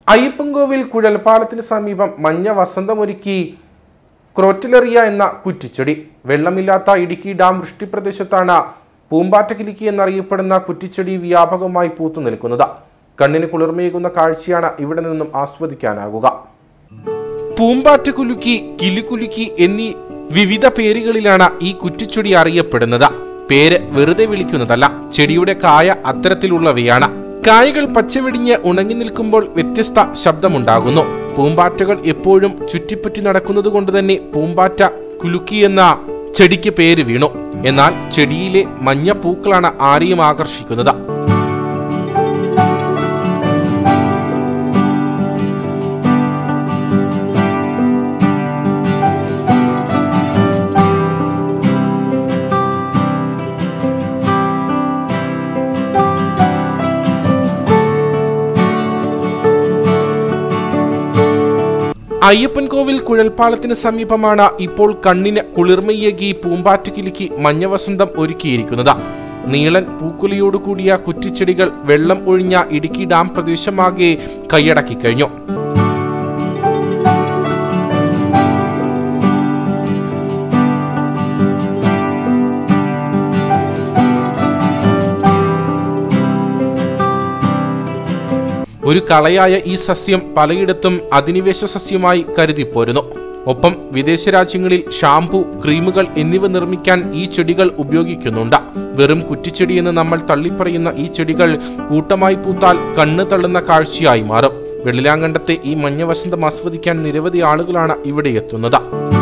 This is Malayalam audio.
അയ്യപ്പൻകോവിൽ കുഴൽപ്പാലത്തിന് സമീപം മഞ്ഞ വസന്തമൊരുക്കി ക്രോറ്റിലറിയ എന്ന കുറ്റിച്ചെടി വെള്ളമില്ലാത്ത ഇടുക്കി ഡാം വൃഷ്ടിപ്രദേശത്താണ് പൂമ്പാറ്റക്കിലിക്കി എന്നറിയപ്പെടുന്ന കുറ്റിച്ചെടി വ്യാപകമായി പൂത്തു നിൽക്കുന്നത് കണ്ണിന് കുളിർമയേകുന്ന കാഴ്ചയാണ് ഇവിടെ നിന്നും ആസ്വദിക്കാനാകുക പൂമ്പാറ്റ കുലുക്കി കിലുകുലുക്കി എന്നീ വിവിധ പേരുകളിലാണ് ഈ കുറ്റിച്ചെടി അറിയപ്പെടുന്നത് പേര് വെറുതെ വിളിക്കുന്നതല്ല ചെടിയുടെ കായ അത്തരത്തിലുള്ളവയാണ് കായകൾ പച്ചവെടിഞ്ഞ് ഉണങ്ങി നിൽക്കുമ്പോൾ വ്യത്യസ്ത ശബ്ദമുണ്ടാകുന്നു പൂമ്പാറ്റകൾ എപ്പോഴും ചുറ്റിപ്പറ്റി നടക്കുന്നത് കൊണ്ട് തന്നെ പൂമ്പാറ്റ കുലുക്കി എന്ന ചെടിക്ക് പേര് വീണു എന്നാൽ ചെടിയിലെ മഞ്ഞ പൂക്കളാണ് ആരെയും ആകർഷിക്കുന്നത് അയ്യപ്പൻകോവിൽ കുഴൽപ്പാലത്തിന് സമീപമാണ് ഇപ്പോൾ കണ്ണിന് കുളിർമയേകി പൂമ്പാറ്റുകിലിക്ക് മഞ്ഞവസന്തം ഒരുക്കിയിരിക്കുന്നത് നീളൻ പൂക്കുലയോടുകൂടിയ കുറ്റിച്ചെടികൾ വെള്ളം ഒഴിഞ്ഞ ഇടുക്കി ഡാം പ്രദേശമാകെ കൈയടക്കി കഴിഞ്ഞു ഒരു കളയായ ഈ സസ്യം പലയിടത്തും അധിനിവേശ സസ്യമായി കരുതിപ്പോരുന്നു ഒപ്പം വിദേശ രാജ്യങ്ങളിൽ ഷാംപൂ ക്രീമുകൾ എന്നിവ നിർമ്മിക്കാൻ ഈ ചെടികൾ ഉപയോഗിക്കുന്നുണ്ട് വെറും കുറ്റിച്ചെടി എന്ന് നമ്മൾ തള്ളിപ്പറയുന്ന ഈ ചെടികൾ കൂട്ടമായി പൂത്താൽ കണ്ണ് തള്ളുന്ന കാഴ്ചയായി മാറും വെള്ളിലാങ്കണ്ടത്തെ ഈ മഞ്ഞ വസന്തം ആസ്വദിക്കാൻ നിരവധി ആളുകളാണ് ഇവിടെ എത്തുന്നത്